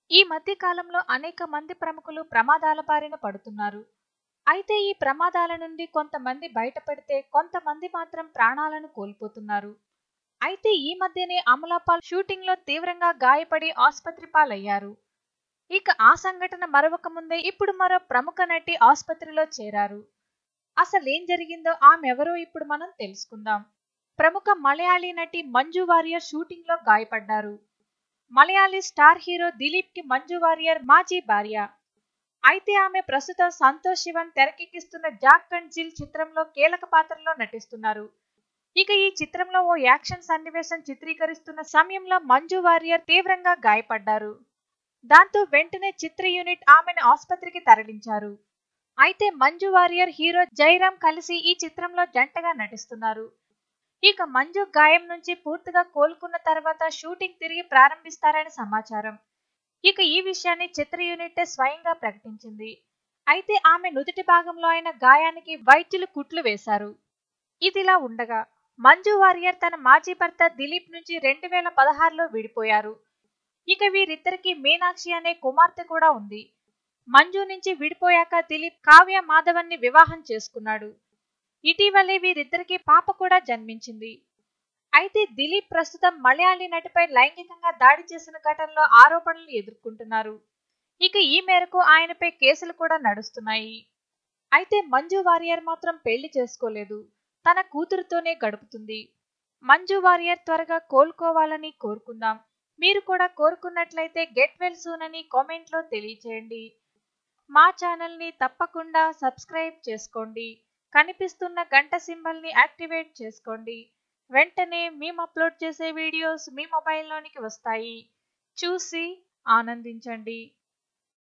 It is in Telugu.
ఈ మధ్య కాలంలో అనేక మంది ప్రముఖులు ప్రమాదాల బారిన పడుతున్నారు అయితే ఈ ప్రమాదాల నుండి కొంతమంది బయటపడితే కొంతమంది మాత్రం ప్రాణాలను కోల్పోతున్నారు అయితే ఈ మధ్యనే అమలాపాల్ షూటింగ్ లో తీవ్రంగా గాయపడి ఆసుపత్రి పాలయ్యారు ఇక ఆ సంఘటన మరొక ముందే ఇప్పుడు మరో ప్రముఖ నటి ఆసుపత్రిలో చేరారు అసలేం జరిగిందో ఆమెవరో ఇప్పుడు మనం తెలుసుకుందాం ప్రముఖ మలయాళీ నటి మంజు వారియర్ షూటింగ్ లో గాయపడ్డారు మలయాళీ స్టార్ హీరో దిలీప్ కి మంజు వారియర్ మాజీ భార్య అయితే ఆమె ప్రస్తుతం సంతోష్ శివన్ తెరకెక్కిస్తున్న జాక్ అండ్ జిల్ చిత్రంలో కీలక పాత్రలో నటిస్తున్నారు ఇక ఈ చిత్రంలో ఓ యాక్షన్ సన్నివేశం చిత్రీకరిస్తున్న సమయంలో మంజు వారియర్ తీవ్రంగా గాయపడ్డారు దాంతో వెంటనే చిత్ర యూనిట్ ఆమెను ఆసుపత్రికి తరలించారు అయితే మంజు వారియర్ హీరో జైరామ్ కలిసి ఈ చిత్రంలో జంటగా నటిస్తున్నారు ఇక మంజు గాయం నుంచి పూర్తిగా కోలుకున్న తర్వాత షూటింగ్ తిరిగి ప్రారంభిస్తారని సమాచారం ఇక ఈ విషయాన్ని చిత్ర యూనిట్ స్వయంగా ప్రకటించింది అయితే ఆమె నుదుటి భాగంలో అయిన గాయానికి వైద్యులు కుట్లు వేశారు ఇదిలా ఉండగా మంజు వారియర్ తన మాజీ భర్త దిలీప్ నుంచి రెండు వేల పదహారులో విడిపోయారు ఇక వీరిద్దరికి మీనాక్షి అనే కుమార్తె కూడా ఉంది మంజు నుంచి విడిపోయాక దిలీప్ కావ్య మాధవన్ని వివాహం చేసుకున్నాడు ఇటీవలే వీరిద్దరికి పాప కూడా జన్మించింది అయితే దిలీప్ ప్రస్తుతం మలయాళీ నటిపై లైంగికంగా దాడి చేసిన ఘటనలో ఆరోపణలు ఎదుర్కొంటున్నారు ఇక ఈ మేరకు ఆయనపై కేసులు కూడా నడుస్తున్నాయి అయితే మంజు వారియర్ మాత్రం పెళ్లి చేసుకోలేదు తన కూతురుతోనే గడుపుతుంది మంజు వారియర్ త్వరగా కోలుకోవాలని కోరుకుందాం మీరు కూడా కోరుకున్నట్లయితే గెట్ వెల్ సూన్ అని కామెంట్లో తెలియచేయండి మా ఛానల్ని తప్పకుండా సబ్స్క్రైబ్ చేసుకోండి కనిపిస్తున్న గంట సింబల్ని యాక్టివేట్ చేసుకోండి వెంటనే మేము అప్లోడ్ చేసే వీడియోస్ మీ మొబైల్లోనికి వస్తాయి చూసి ఆనందించండి